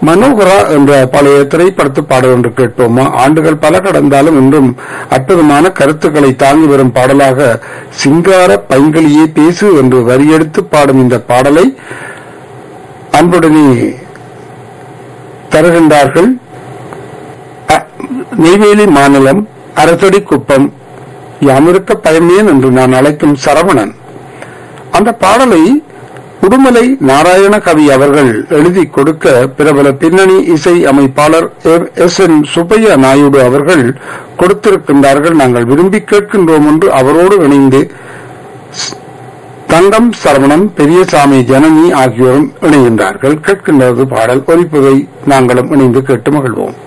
மனோகரா என்ற பழைய திரைப்படத்து பாடல் ஒன்று கேட்போமா ஆண்டுகள் பல கடந்தாலும் இன்றும் அற்புதமான கருத்துக்களை தாங்கி வரும் பாடலாக சிங்கார பைங்களியே பேசு என்று வரியெடுத்து பாடும் இந்த பாடலை அன்புடனே தருகின்றார்கள் அ- நெய்வேலி மாநிலம் அரசடி குப்பம் யாமிருக்க பயமேன் என்று நான் அழைக்கும் சரவணன் அந்த பாடலை உடுமலை நாராயண கவி அவர்கள் எழுதி கொடுக்க பிரபல பின்னணி இசை அமைப்பாளர் எஸ் என் சுப்பையா நாயுடு அவர்கள் கொடுத்திருக்கின்றார்கள் நாங்கள் விரும்பி கேட்கின்றோம் என்று அவரோடு இணைந்து ஸ்- தங்கம் சரவணன் பெரியசாமி ஜனனி ஆகியோரும் இணைகின்றார்கள் கேட்கின்றது பாடல் ஒலிப்பதை நாங்களும் இணைந்து கேட்டு மகிழ்வோம்